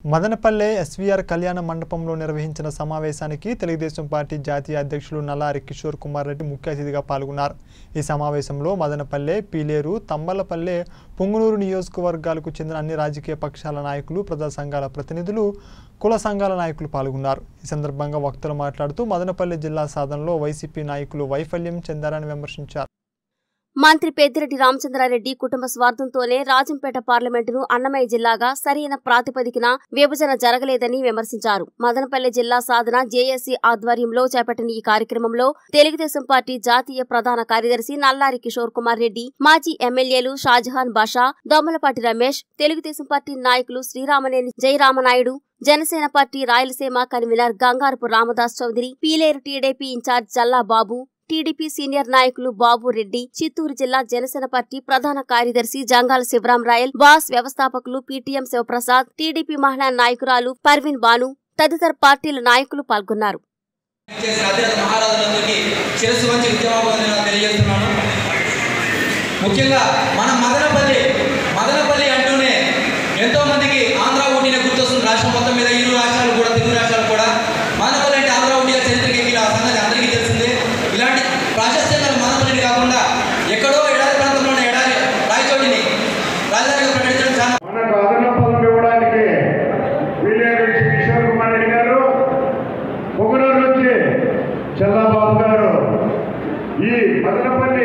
Madanapalle SVR కళ్యాణ మండపంలో నిర్వహించిన సమావేశానికి తెలుగుదేశం పార్టీ జాతీయ అధ్యక్షులు నల్లారి కిషోర్ కుమార్ రెడ్డి ముఖ్య అతిథిగా పాల్గొన్నారు ఈ సమావేశంలో మదనపల్లె పీలేరు తంబలపల్లె పొంగునూరు నియోజకవర్గాలకు చెందిన అన్ని రాజకీయ పక్షాల నాయకులు ప్రజా సంఘాల ప్రతినిధులు కుల సంఘాల నాయకులు పాల్గొన్నారు ఈ సందర్భంగా వక్తలు మాట్లాడుతూ మదనపల్లె జిల్లా సాధనలో వైసీపీ నాయకులు వైఫల్యం చెందారని విమర్శించారు మంత్రి పెద్దిరెడ్డి రామచంద్రారెడ్డి కుటుంబ స్వార్థంతోనే రాజంపేట పార్లమెంటును అన్నమయ్య జిల్లాగా సరైన ప్రాతిపదికన విభజన జరగలేదని విమర్శించారు మదనపల్లె జిల్లా సాధన జేఏసీ ఆధ్వర్యంలో చేపట్టిన ఈ కార్యక్రమంలో తెలుగుదేశం పార్టీ జాతీయ ప్రధాన కార్యదర్శి నల్లారి కిషోర్ కుమార్ రెడ్డి మాజీ ఎమ్మెల్యేలు షాజహాన్ బాషా దొమ్మలపాటి రమేష్ తెలుగుదేశం పార్టీ నాయకులు Sriramaneni Jayaramanaidu Janasena party Rayalaseema convener Gangarapu Ramdas Chowdary Pileru TDP incharge Jalla Babu TDP senior నాయకులు బాబు రెడ్డి చిత్తూరు జిల్లా జనసేన పార్టీ ప్రధాన కార్యదర్శి జంగాల శివరాం రాయల్ వాస్ వ్యవస్థాపకులు పీటీఎం శివప్రసాద్ టీడీపీ మహిళా నాయకురాలు పర్వీన్ బాను తదితర పార్టీల నాయకులు పాల్గొన్నారు చేసిన అత్యంత మహారాజులందరికీ శిరస్సు వంచి ఉద్యమాభివందనాలు తెలియజేస్తున్నాను ముఖ్యంగా మన మదనపల్లి మదనపల్లి అంటూనే ఎంతో మందికి ఆంధ్ర ఊటీనే గుర్తొస్తుంది రాష్ట్రం మొత్తం మీద ఇరు రాష్ట్రాలు కూడా తెలుగు రాష్ట్రాలు కూడా మదనపల్లి అంటే ఆంధ్ర ఊటీగా చరిత్రకి ఎక్కిన ఆ సంగతి అందరికీ తెలిసిందే ఇలాంటి ప్రాశస్త్యంగా మదనపల్లిని కాకుండా ఎక్కడో ఎడారి ప్రాంతంలోని ఎడారి రాయచోటిని రాజధానిగా ప్రకటించడం చాలా మనకు అదనపు పదం ఇవ్వడానికి వీలేరు కిషోర్ కుమార్ రెడ్డి గారు పొగనూరు నుంచి చంద్రబాబు గారు ఈ మదనపల్లి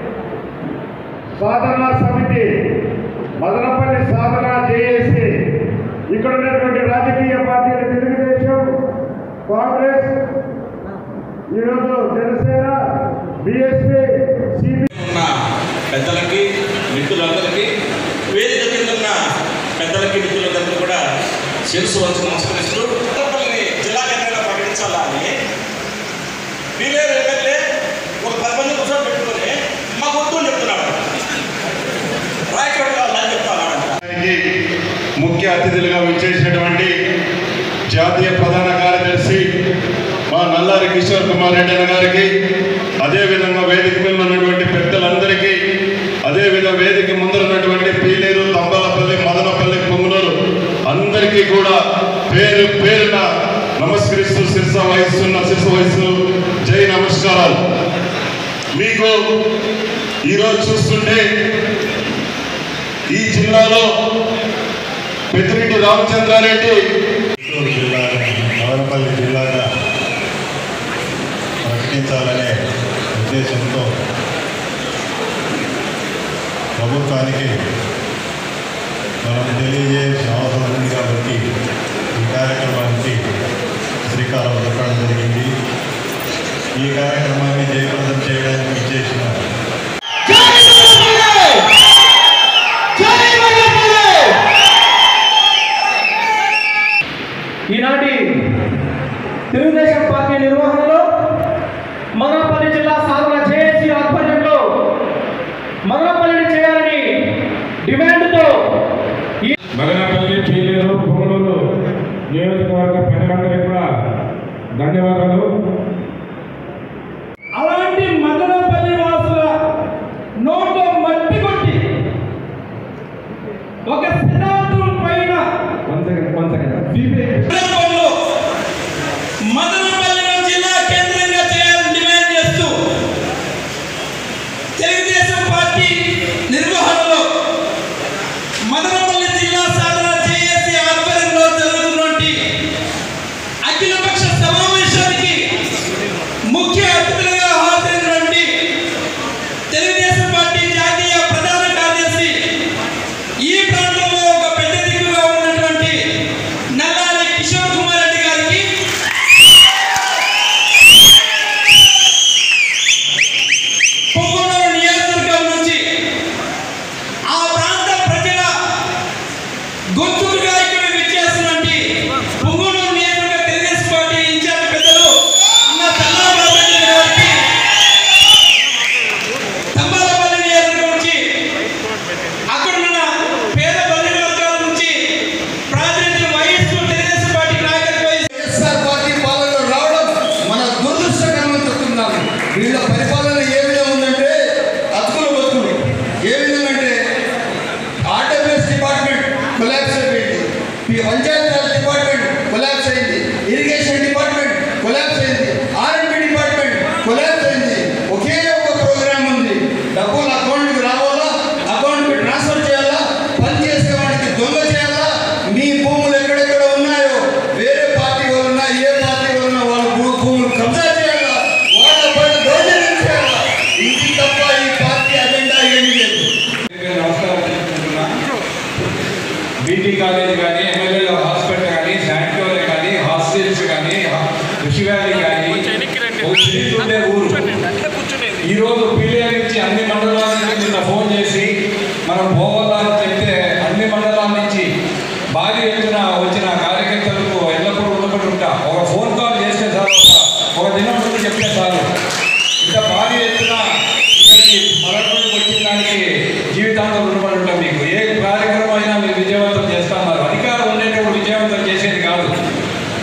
సాధనా సమితి మదనపల్లి సాధన చేసి ఇక్కడ ఉన్నటువంటి రాజకీయ పార్టీలు తెలుగుదేశం కాంగ్రెస్ ఈరోజు జనసేన బిఎస్పీ సిపి ఉన్న పెద్దలకి మిత్రులందరికీ వేదిక కింద ఉన్న పెద్దలకి మిత్రులందరికీ కూడా శిరస్సు వంచి నమస్కరిస్తూ కొత్తపల్లిని జిల్లా కేంద్రంగా ప్రకటించాలని వీలేరు ఎమ్మెల్యే ఒక పది మంది కూర్చొని పెట్టుకొని మా వద్దు అని చెప్తున్నాడు రాయచోట అని చెప్తున్నాడు గారికి ముఖ్య అతిథులుగా విచ్చేసినటువంటి జాతీయ ప్రధాన కార్యదర్శి మా నల్లారి కిషోర్ కుమార్ రెడ్డి అన్న గారికి అదేవిధంగా వేదిక మీద ఉన్నటువంటి పెద్దలందరికీ అదేవిధంగా వేదిక ముందర ఉన్నటువంటి పీలేరు తంబాలపల్లి మదనపల్లి పొంగునూరు అందరికీ కూడా పేరు పేరున నమస్కరిస్తూ శిరస వహిస్తున్న శిరస వహిస్తూ జై నమస్కారాలు మీకు ఈరోజు చూస్తుంటే ఈ జిల్లాలో పెద్దిరెడ్డి రామచంద్రారెడ్డి చిత్తూరు జిల్లా నవరపల్లి జిల్లాగా ప్రకటించాలనే ఉద్దేశంతో ప్రభుత్వానికి మనం తెలియజేసిన అవసరం ఉంది కాబట్టి ఈ కార్యక్రమానికి శ్రీకారం చుట్టడం జరిగింది ఈ కార్యక్రమాన్ని జయప్రదం చేయడానికి ఇచ్చేసిన ఈనాటి తెలుగుదేశం పార్టీ నిర్వహణలో మదనపల్లి జిల్లా సాధన జేఏసీ ఆధ్వర్యంలో మదనపల్లిని చేయాలని డిమాండ్తో ఈ మదనపల్లి పీలేరు పొంగళూరు నియోజకవర్గ ప్రజలందరికీ కూడా ధన్యవాదాలు అలాంటి మదనపల్లి వాసుల నోట్లో మట్టి కొట్టి ఒక సిద్ధాంతం పైన మదనపల్లిని జిల్లా కేంద్రంగా చేయాలని డిమాండ్ చేస్తూ తెలుగుదేశం పార్టీ నిర్వహణలో మదనపల్లి జిల్లా సాధన జేఏసీ ఆధ్వర్యంలో జరుగుతున్నటువంటి అఖిలపక్ష సమావేశానికి ముఖ్య అతిథులుగా హాజరైనటువంటి తెలుగుదేశం పార్టీ జాతీయ ప్రధాన కార్యదర్శి ఈ ప్రాంతంలో ఒక పెద్ద దిక్కుగా ఉన్నటువంటి నల్లారి కిషోర్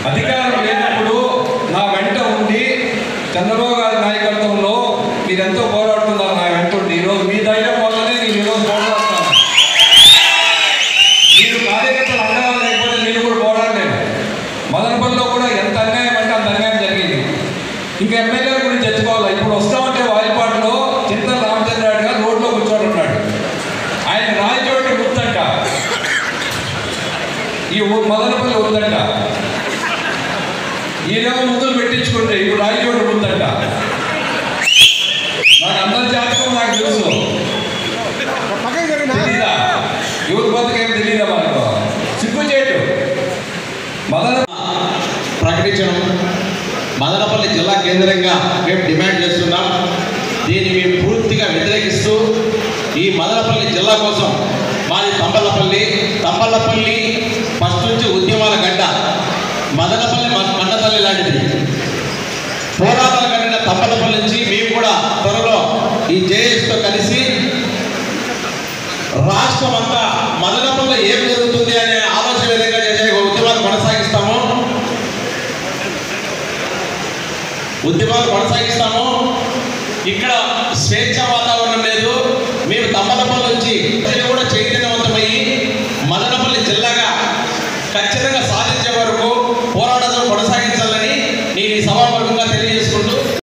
అధికారం లేనప్పుడు నా వెంట ఉండి చంద్రబాబు గారి నాయకత్వంలో మీరెంతో పోరాడుతున్నారు నా వెంట ఉండి ఈరోజు మీ ధైర్యం వల్లనే నేను ఈరోజు పోరాడుతున్నాను మీరు కార్యకర్తలు అండగా లేకపోతే నేను కూడా పోరాడలేను మదనపల్లిలో కూడా ఎంత అన్యాయం అంటే అంత అన్యాయం జరిగింది ఇంకా ఎమ్మెల్యే గురించి తెచ్చుకోవాలి ఇప్పుడు వస్తామంటే వాయిపాటులో చింతల రామచంద్రారెడ్డి గారు రోడ్లో కూర్చొని ఉన్నాడు ఆయన రాయచోటి గుర్తంట ఈ ఊ- మదనపల్లి వద్దంట ఈయనేమో ముద్దులు పెట్టించుకుంటే ఇప్పుడు రాయచోటి గుర్తంట నాకు అందరి జాతకం నాకు తెలుసు తెలీదా ఎవరి బతుకేం తెలీదా మనకు సిగ్గు చేయటు మదన ప్రకటించడం మదనపల్లి జిల్లా కేంద్రంగా మేము డిమాండ్ చేస్తున్నాం దీన్ని మేము పూర్తిగా వ్యతిరేకిస్తూ ఈ మదనపల్లి జిల్లా కోసం మాది తంబలపల్లి తంబలపల్లి ఫస్ట్ నుంచి ఉద్యమాల గడ్డ మదనపల్లి మన మండపల్లి లాంటిది పోరాటాలు కట్టిన తంబలపల్లి నుంచి మేము కూడా త్వరలో ఈ జేఎస్తో కలిసి రాష్ట్రం అంతా మదనపల్లి ఏం జరుగుతుంది అనే ఆలోచన విధంగా చేసే ఒక ఉద్యమాలు కొనసాగిస్తాము ఉద్యమాలు కొనసాగిస్తాము ఇక్కడ స్వేచ్ఛ వాతావరణం